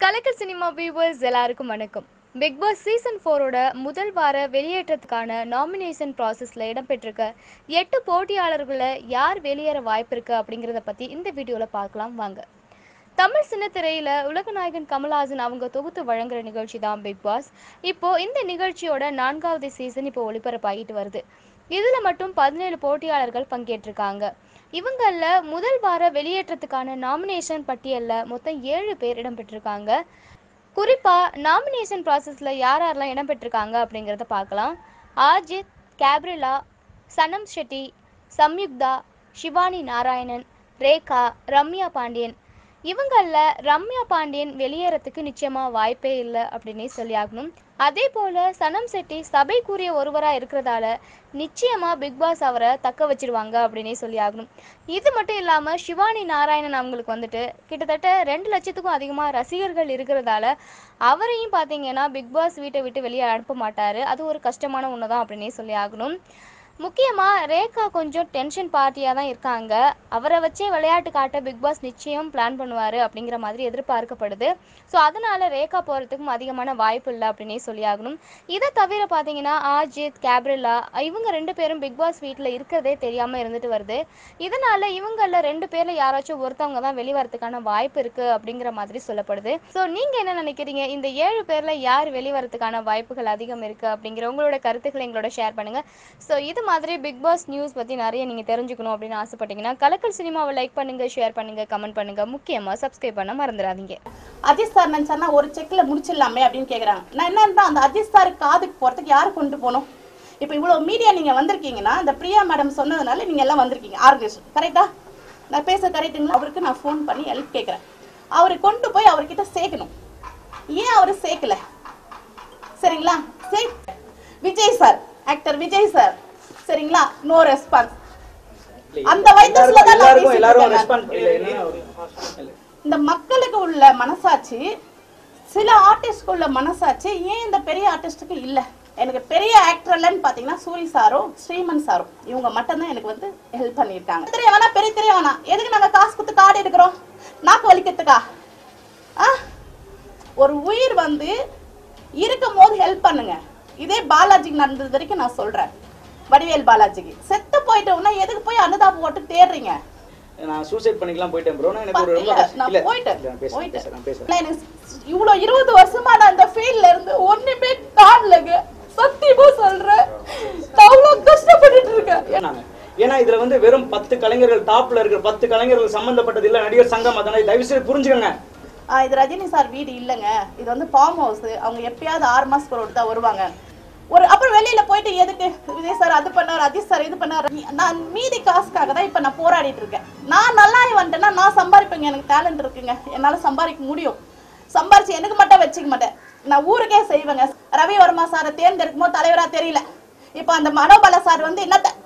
கலக்கல் cinema viewers எல்லாருக்கும் வணக்கம் பிக் பாஸ் சீசன் ஃபோரோட முதல் வார வெளியேற்றத்துக்கான நாமினேஷன் ப்ராசஸில் இடம்பெற்றிருக்க எட்டு போட்டியாளர்களை யார் வெளியேற வாய்ப்பு இருக்கு அப்படிங்கிறத பற்றி இந்த வீடியோவில் பார்க்கலாம் வாங்க தமிழ் சின்னத்திரையில உலகநாயகன் கமல்ஹாசன் அவங்க தொகுத்து வழங்குற நிகழ்ச்சி தான் பிக் பாஸ் இப்போ இந்த நிகழ்ச்சியோட நான்காவது சீசன் இப்போ ஒளிபரப்பாகிட்டு வருது இதுல மட்டும் பதினேழு போட்டியாளர்கள் பங்கேற்றிருக்காங்க இவங்கள முதல் வார வெளியேற்றத்துக்கான நாமினேஷன் பட்டியல்ல மொத்தம் ஏழு பேர் இடம்பெற்றிருக்காங்க குறிப்பா நாமினேஷன் ப்ராசஸ்ல யார் யாரெல்லாம் இடம்பெற்றிருக்காங்க அப்படிங்கிறத பார்க்கலாம் ஆஜித் கேப்ரிலா சனம் ஷெட்டி சம்யுக்தா சிவானி நாராயணன் ரேகா ரம்யா பாண்டியன் இவங்களில் ரம்யா பாண்டியன் வெளியேறத்துக்கு நிச்சயமா வாய்ப்பே இல்லை அப்படின்னே சொல்லியாகணும் அதே போல சனம் செட்டி சபைக்குரிய ஒருவராக இருக்கிறதால நிச்சயமா பிக் பாஸ் அவரை தக்க வச்சிருவாங்க அப்படின்னே சொல்லியாகணும் இது மட்டும் இல்லாமல் சிவானி நாராயணன் அவங்களுக்கு வந்துட்டு கிட்டத்தட்ட ரெண்டு லட்சத்துக்கும் அதிகமாக ரசிகர்கள் இருக்கிறதால அவரையும் பார்த்தீங்கன்னா பிக் பாஸ் வீட்டை விட்டு வெளியே அனுப்ப மாட்டார் அது ஒரு கஷ்டமான ஒன்று தான் அப்படின்னே சொல்லி ஆகணும் முக்கியமாக ரேகா கொஞ்சம் டென்ஷன் பார்ட்டியாக தான் இருக்காங்க அவரை வச்சே விளையாட்டு காட்ட பிக் பாஸ் நிச்சயம் பிளான் பண்ணுவார் அப்படிங்கிற மாதிரி எதிர்பார்க்கப்படுது ஸோ அதனால ரேகா போகிறதுக்கும் அதிகமான வாய்ப்பு இல்லை அப்படின்னே சொல்லியாகணும் இதை தவிர பார்த்தீங்கன்னா ஆஜித் கேப்ரில்லா இவங்க ரெண்டு பேரும் பிக் பாஸ் வீட்டில் இருக்கிறதே தெரியாமல் இருந்துட்டு வருது இதனால இவங்களில் ரெண்டு பேரில் யாராச்சும் ஒருத்தவங்க தான் வெளிவரத்துக்கான வாய்ப்பு இருக்குது அப்படிங்கிற மாதிரி சொல்லப்படுது ஸோ நீங்கள் என்ன நினைக்கிறீங்க இந்த ஏழு பேரில் யார் வெளிவரத்துக்கான வாய்ப்புகள் அதிகம் இருக்குது அப்படிங்கிற உங்களோட கருத்துக்களை எங்களோட ஷேர் பண்ணுங்கள் ஸோ இது மாதிரி பிக் பாஸ் நியூஸ் பற்றி நிறைய நீங்கள் தெரிஞ்சுக்கணும் அப்படின்னு ஆசைப்பட்டீங்கன்னா கலக்கல் சினிமாவை லைக் பண்ணுங்கள் ஷேர் பண்ணுங்கள் கமெண்ட் பண்ணுங்கள் முக்கியமாக சப்ஸ்கிரைப் பண்ண மறந்துடாதீங்க அஜித் சார் நினைச்சாருன்னா ஒரு செக்ல முடிச்சிடலாமே அப்படின்னு கேக்குறாங்க நான் என்னன்னா அந்த அஜித் சார் காதுக்கு போறதுக்கு யாரு கொண்டு போகணும் இப்போ இவ்வளவு மீடியா நீங்க வந்திருக்கீங்கன்னா இந்த பிரியா மேடம் சொன்னதுனால நீங்க எல்லாம் வந்திருக்கீங்க ஆர்கனைசேஷன் கரெக்டா நான் பேச கரெக்டுங்களா அவருக்கு நான் ஃபோன் பண்ணி ஹெல்ப் கேட்குறேன் அவரை கொண்டு போய் அவர்கிட்ட சேர்க்கணும் ஏன் அவர் சேர்க்கல சரிங்களா சே Vijay sir actor Vijay sir சரிங்களா நோ ரெஸ்பான்ஸ் அந்த வயசுல தான் நான் எல்லாருக்கும் எல்லாரும் பேசிட்டு ரெஸ்பாண்ட் இருக்கேன். இல்ல என்னன்னா ஒரு- இல்ல. இந்த மக்களுக்கு உள்ள மனசாட்சி சில ஆர்டிஸ்ட்க்கு உள்ள மனசாட்சி ஏன் இந்த பெரிய ஆர்டிஸ்டுக்கு இல்ல எனக்கு பெரிய ஆக்டர்லன்னு பாத்தீங்கன்னா சூரி சாரும் ஸ்ரீமன் சாரும் இவங்க மட்டும்தான் எனக்கு வந்து ஹெல்ப் பண்ணியிருக்காங்க தெரிய வேணா பெரிய தெரிய வேணாம் எதுக்கு நாங்க காசு கொடுத்து கார்டு எடுக்கிறோம் நாக்கு வலிக்கிறதுக்கா ஆ ஒரு உயிர் வந்து இருக்கும் போது ஹெல்ப் பண்ணுங்க இதே பாலாஜிக்கு நடந்தது வரைக்கும் நான் சொல்றேன் வடிவேல் பாலாஜிக்கு செத்து போயிட்டோம்னா எதுக்கு போய் அனுதாபம் போட்டு தேடுறீங்க நான் சூசைட் பண்ணிக்கலாம் போயிட்டேன் ப்ரோ நான் எனக்கு ஒரு ரொம்ப இல்ல, கஷ்டம் நான் இல்ல போயிட்டேன், இல்ல, நான் பேசுறேன் போயிட்டேன். பேசுறேன் நான் பேசுறேன் இல்ல, எனக்கு இவ்வளவு இருபது வருஷமா நான் இந்த ஃபீல்ட்ல இருந்து ஒண்ணுமே காணலங்க சத்தியமா சொல்றேன் நான் அவ்வளவு கஷ்டப்பட்டுட்டு இருக்கேன் ஏன்னாங்க ஏன்னா இதுல வந்து வெறும் பத்து கலைஞர்கள் டாப்ல இருக்கிற பத்து கலைஞர்கள் சம்பந்தப்பட்டது இல்ல நடிகர் சங்கம் அதனால தயவு செய்து புரிஞ்சுக்கோங்க ஆ, இது ரஜினி சார் வீடு இல்லைங்க இது வந்து ஃபார்ம் ஹவுஸ் அவங்க எப்பயாவது ஆறு மாசத்துக்கு ஒரு தான் வருவாங்க ஒரு அப்புறம் வெளியில போயிட்டு எதுக்கு விஜய் சார் அது பண்ணார் அஜித் சார் இது பண்ணார் நான் மீதி காசுக்காக தான் இப்ப நான் போராடிட்டு இருக்கேன் நான் நல்லா வந்துட்டேன்னா நான் சம்பாதிப்பேங்க எனக்கு டேலண்ட் இருக்குங்க என்னால சம்பாதிக்க முடியும் சம்பாரிச்சு எனக்கு மட்டும் வச்சுக்க மாட்டேன் நான் ஊருக்கே செய்வேங்க ரவி வர்மா சாரை தேர்ந்தெடுக்கும் போது தலைவரா தெரியல இப்போ அந்த மனோபால சார் வந்து என்னத்த